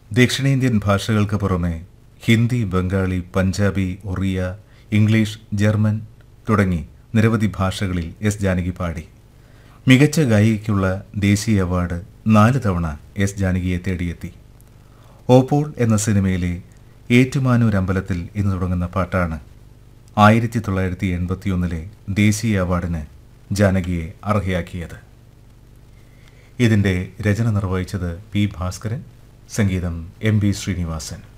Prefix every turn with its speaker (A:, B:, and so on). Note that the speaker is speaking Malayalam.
A: ദക്ഷിണേന്ത്യൻ ഭാഷകൾക്ക് പുറമെ ഹിന്ദി ബംഗാളി പഞ്ചാബി ഒറിയ ഇംഗ്ലീഷ് ജർമ്മൻ തുടങ്ങി നിരവധി ഭാഷകളിൽ എസ് ജാനകി പാടി മികച്ച ഗായികയ്ക്കുള്ള ദേശീയ അവാർഡ് നാല് തവണ എസ് ജാനകിയെ തേടിയെത്തി ഓപ്പോൾ എന്ന സിനിമയിലെ ഏറ്റുമാനൂർ അമ്പലത്തിൽ എന്ന് തുടങ്ങുന്ന പാട്ടാണ് ആയിരത്തി തൊള്ളായിരത്തി എൺപത്തിയൊന്നിലെ ദേശീയ അവാർഡിന് ജാനകിയെ അർഹയാക്കിയത് ഇതിൻ്റെ രചന നിർവഹിച്ചത് പി ഭാസ്കരൻ സംഗീതം എം ബി ശ്രീനിവാസൻ